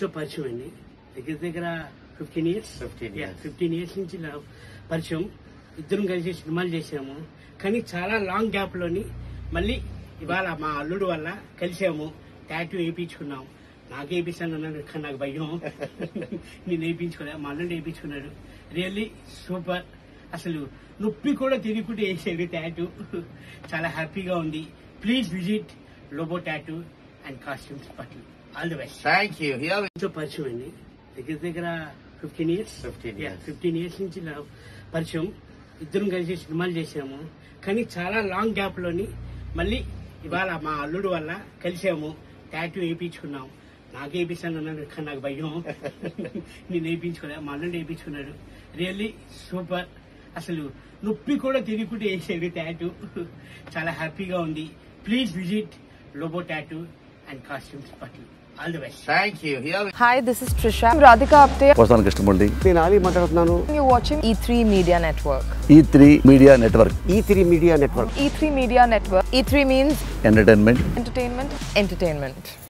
తో పరిచయం అండి దగ్గర దగ్గర fifteen years 15 years. Fifteen years నుంచి నా పరిచయం ఇద్దరం కలిసి సినిమాలు చేసాము కానీ చాలా లాంగ్ గ్యాప్ లోని మళ్ళీ ఇవాళ మా అల్లుడు వల్ల కలిసాము టాటూ వేయించుకున్నాం నాకు వేయించాను అన్నాడు కానీ నాకు భయం నేను వేయించుకోలే మా అల్లుడు వేయించుకున్నాడు రియల్లీ సూపర్ అసలు నొప్పి కూడా తెలియకుండా వేసాడు టాటూ చాలా హ్యాపీగా ఉంది please visit Lobo tattoo and costumes పట్ల all the best thank you here తో పరిచయం అండి దగ్గర దగ్గర fifteen years 15 years. Fifteen years నుంచి నా పరిచయం ఇద్దరం కలిసి సినిమాలు చేసాము కానీ చాలా లాంగ్ గ్యాప్ లోని మళ్ళీ ఇవాళ మా అల్లుడు వల్ల కలిసాము టాటూ వేయించుకున్నాం నాకు వేయించాను అన్నాడు కానీ నాకు భయం నేను వేయించుకోలే మా అల్లుడు వేయించుకున్నాడు రియల్లీ సూపర్ అసలు నొప్పి కూడా తెలియకుండా వేసాడు టాటూ చాలా హ్యాపీగా ఉంది please visit Lobo tattoo and costumes పట్ల all the best thank you here Hi, this is Trisha. I'm Radhika Apte. వస్తాను కృష్ణమూర్తి నేను ఆలీ మాట్లాడుతున్నాను You're watching E3 Media Network. E three media network E three media network E3 Media Network. E3 means entertainment entertainment, entertainment.